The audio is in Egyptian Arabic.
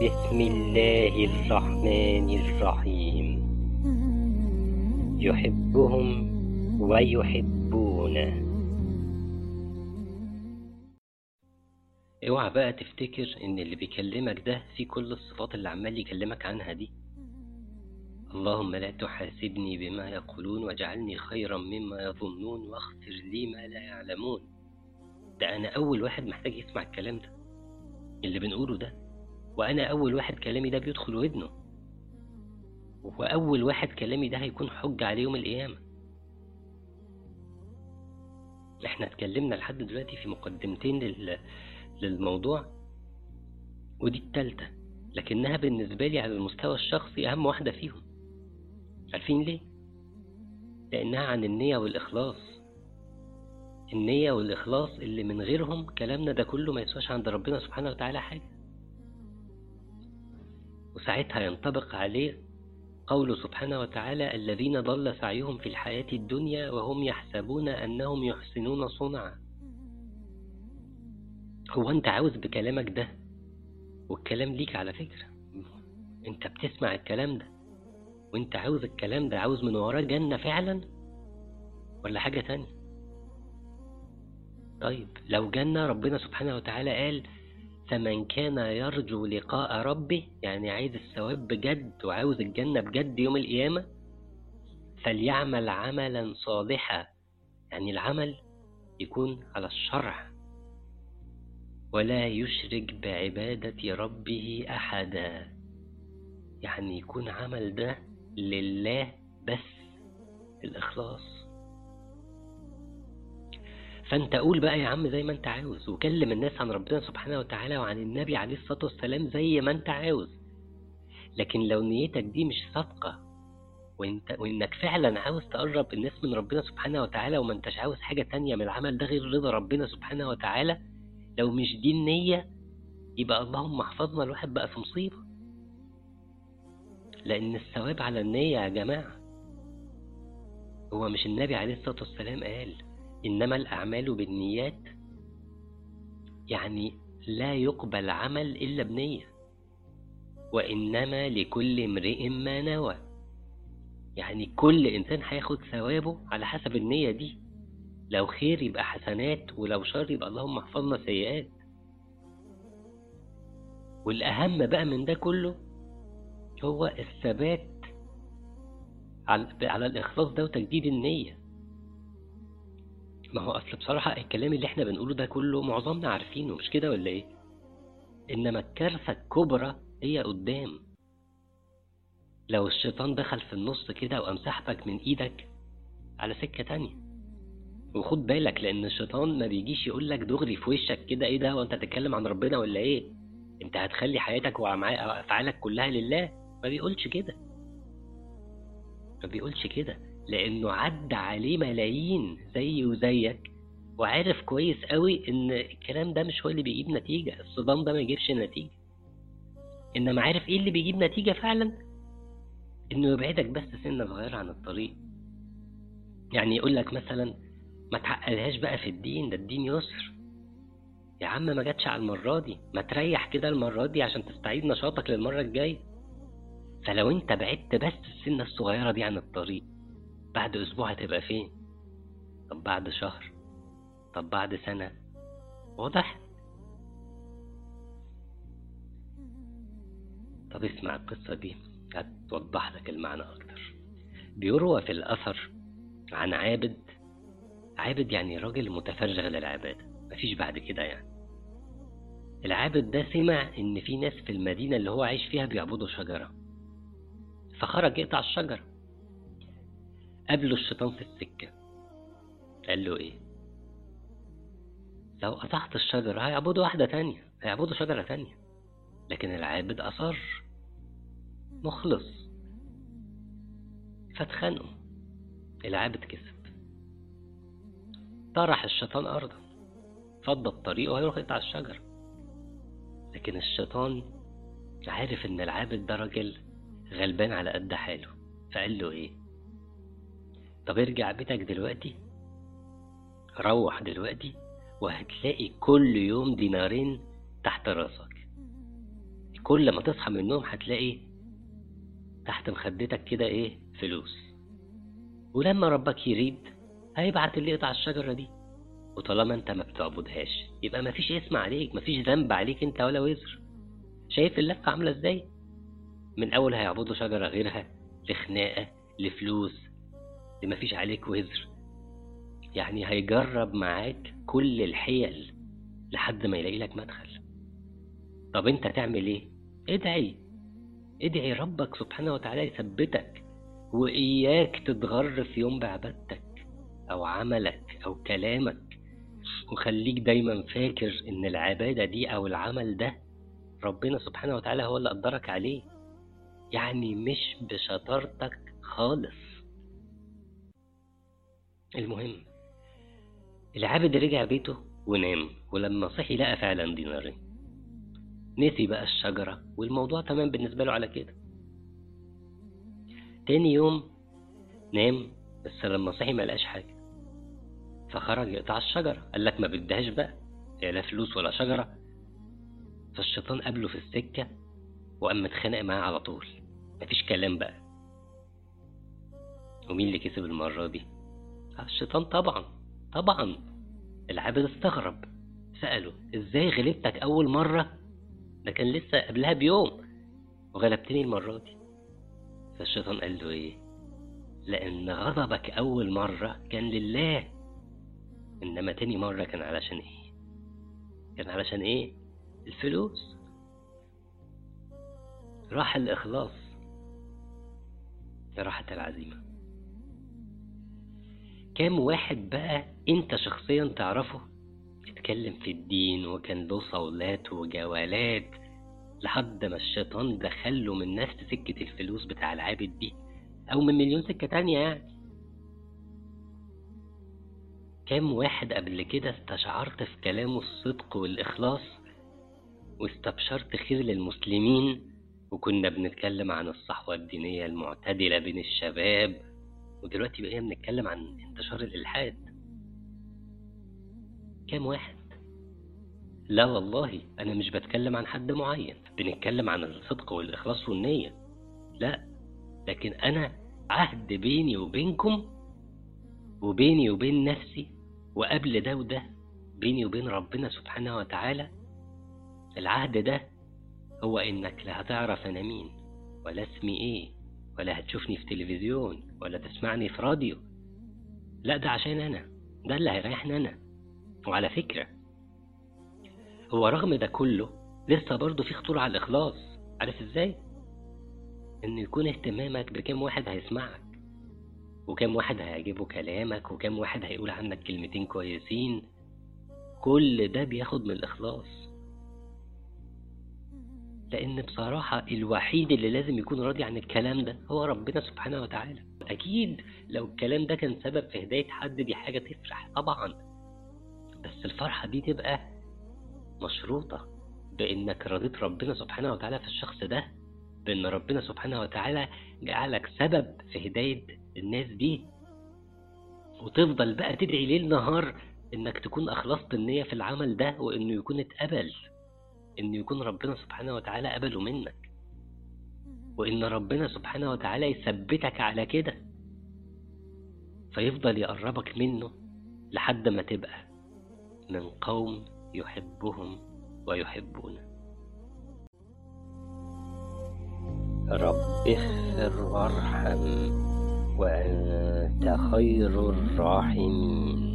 بسم الله الرحمن الرحيم يحبهم ويحبونه اوعى بقى تفتكر ان اللي بيكلمك ده في كل الصفات اللي عمال يكلمك عنها دي اللهم لا تحاسبني بما يقولون واجعلني خيرا مما يظنون واغفر لي ما لا يعلمون ده انا اول واحد محتاج يسمع الكلام ده اللي بنقوله ده وانا اول واحد كلامي ده بيدخل ودنه واول واحد كلامي ده هيكون حجة عليه يوم القيامة احنا اتكلمنا لحد دلوقتي في مقدمتين لل... للموضوع ودي التالتة لكنها بالنسبة لي على المستوى الشخصي أهم واحدة فيهم عارفين ليه؟ لأنها عن النية والإخلاص النية والإخلاص اللي من غيرهم كلامنا ده كله ما يسواش عند ربنا سبحانه وتعالى حاجة وساعتها ينطبق عليه قوله سبحانه وتعالى الذين ضل سعيهم في الحياة الدنيا وهم يحسبون أنهم يحسنون صنعا هو أنت عاوز بكلامك ده والكلام ليك على فكرة أنت بتسمع الكلام ده وأنت عاوز الكلام ده عاوز من وراه جنة فعلا ولا حاجة تانية طيب لو جنة ربنا سبحانه وتعالى قال فمن كان يرجو لقاء ربه يعني عايز الثواب بجد وعاوز الجنة بجد يوم القيامة فليعمل عملا صالحا يعني العمل يكون على الشرع ولا يشرك بعبادة ربه أحدا يعني يكون عمل ده لله بس الإخلاص فانت قول بقى يا عم زي ما انت عاوز وكلم الناس عن ربنا سبحانه وتعالى وعن النبي عليه الصلاة والسلام زي ما انت عاوز لكن لو نيتك دي مش صادقة وانت وانك فعلا عاوز تقرب الناس من ربنا سبحانه وتعالى وما انتش عاوز حاجة تانية من العمل ده غير رضا ربنا سبحانه وتعالى لو مش دي النية يبقى اللهم احفظنا الواحد بقى في مصيبة لأن الثواب على النية يا جماعة هو مش النبي عليه الصلاة والسلام قال إنما الأعمال بالنيات يعني لا يقبل عمل إلا بنية وإنما لكل امرئ ما نوى يعني كل إنسان هياخد ثوابه على حسب النية دي لو خير يبقى حسنات ولو شر يبقى اللهم احفظنا سيئات والأهم بقى من ده كله هو الثبات على الإخلاص ده وتجديد النية ما هو أصل بصراحة الكلام اللي احنا بنقوله ده كله معظمنا عارفينه مش كده ولا ايه إنما الكارثة الكبرى هي قدام لو الشيطان دخل في النص كده وقام سحبك من إيدك على سكة تانية وخد بالك لأن الشيطان ما بيجيش يقولك دغري في وشك كده ايه ده وانت تتكلم عن ربنا ولا ايه انت هتخلي حياتك وأفعالك كلها لله ما بيقولش كده ما بيقولش كده لانه عدى عليه ملايين زي وزيك وعارف كويس قوي ان الكلام ده مش هو اللي بيجيب نتيجة الصدام ده ما يجيبش نتيجة انما عارف ايه اللي بيجيب نتيجة فعلا انه يبعدك بس سنة صغيرة عن الطريق يعني يقول لك مثلا ما تعقلهاش بقى في الدين ده الدين يسر يا عم ما جاتش على المرة دي ما تريح كده المرة دي عشان تستعيد نشاطك للمرة الجاية فلو انت بعدت بس السنة الصغيرة دي عن الطريق بعد اسبوع هتبقى فين طب بعد شهر طب بعد سنة واضح طب اسمع القصة دي هتوضح لك المعنى اكتر بيروى في الاثر عن عابد عابد يعني راجل متفرغ للعبادة مفيش بعد كده يعني العابد ده سمع ان في ناس في المدينة اللي هو عايش فيها بيعبدوا شجرة فخرج يقطع الشجرة قابله الشيطان في السكة قال له ايه لو قطعت الشجرة هيعبدوا واحدة تانية هيعبدوا شجرة تانية لكن العابد أصر مخلص فاتخانقوا العابد كسب طرح الشيطان أرضا فضى الطريق وهيروح يقطع الشجرة لكن الشيطان عارف ان العابد ده راجل غلبان على قد حاله فقال له ايه طب ارجع بيتك دلوقتي روح دلوقتي وهتلاقي كل يوم دينارين تحت راسك كل ما تصحى من النوم هتلاقي تحت مخدتك كده ايه فلوس ولما ربك يريد هيبعت اللي يقطع الشجرة دي وطالما انت ما بتعبدهاش يبقى مفيش اسم عليك مفيش ذنب عليك انت ولا وزر شايف اللفة عاملة ازاي من اول هيعبدوا شجرة غيرها لخناقة لفلوس لمفيش عليك وزر يعني هيجرب معاك كل الحيل لحد ما يلاقي لك مدخل طب انت تعمل ايه ادعي ادعي ربك سبحانه وتعالى يثبتك واياك تتغر في يوم بعبادتك او عملك او كلامك وخليك دايما فاكر ان العبادة دي او العمل ده ربنا سبحانه وتعالى هو اللي قدرك عليه يعني مش بشطارتك خالص المهم العابد رجع بيته ونام ولما صحي لقى فعلا دينارين نسي بقى الشجرة والموضوع تمام بالنسبة له على كده تاني يوم نام بس لما صحي ما لقاش حاجة فخرج يقطع الشجرة قال لك ما بدهاش بقى لا فلوس ولا شجرة فالشيطان قابله في السكة وقام متخانق معاه على طول مفيش كلام بقى ومين اللي كسب المرة دي الشيطان طبعا طبعا العابد استغرب سأله ازاي غلبتك أول مرة ده كان لسه قبلها بيوم وغلبتني المرة دي فالشيطان قال له ايه لأن غضبك أول مرة كان لله إنما تاني مرة كان علشان ايه كان علشان ايه الفلوس راح الإخلاص راحت العزيمة كام واحد بقى انت شخصيا تعرفه اتكلم في الدين وكان له صولات وجولات لحد ما الشيطان دخله من نفس سكة الفلوس بتاع العابد دي او من مليون سكة تانية يعني كام واحد قبل كده استشعرت في كلامه الصدق والإخلاص واستبشرت خير للمسلمين وكنا بنتكلم عن الصحوة الدينية المعتدلة بين الشباب ودلوقتي بقينا بنتكلم عن انتشار الإلحاد كام واحد لا والله أنا مش بتكلم عن حد معين بنتكلم عن الصدق والإخلاص والنية لا لكن أنا عهد بيني وبينكم وبيني وبين نفسي وقبل ده وده بيني وبين ربنا سبحانه وتعالى العهد ده هو إنك لا هتعرف أنا مين ولا اسمي إيه ولا هتشوفني في تلفزيون ولا تسمعني في راديو لا ده عشان أنا ده اللي هيريحني أنا وعلى فكرة هو رغم ده كله لسه برضه في خطورة على الإخلاص عارف إزاي؟ إن يكون اهتمامك بكام واحد هيسمعك وكام واحد هيعجبه كلامك وكام واحد هيقول عنك كلمتين كويسين كل ده بياخد من الإخلاص لأن بصراحة الوحيد اللي لازم يكون راضي عن الكلام ده هو ربنا سبحانه وتعالى أكيد لو الكلام ده كان سبب في هداية حد دي حاجة تفرح طبعا بس الفرحة دي تبقى مشروطة بإنك رضيت ربنا سبحانه وتعالى في الشخص ده بإن ربنا سبحانه وتعالى جعلك سبب في هداية الناس دي وتفضل بقى تدعي ليل نهار إنك تكون أخلصت النية في العمل ده وإنه يكون اتقبل إنه يكون ربنا سبحانه وتعالى قبله منك وإن ربنا سبحانه وتعالى يثبتك على كده فيفضل يقربك منه لحد ما تبقى من قوم يحبهم ويحبونه رب اغفر وارحم وأنت خير الراحمين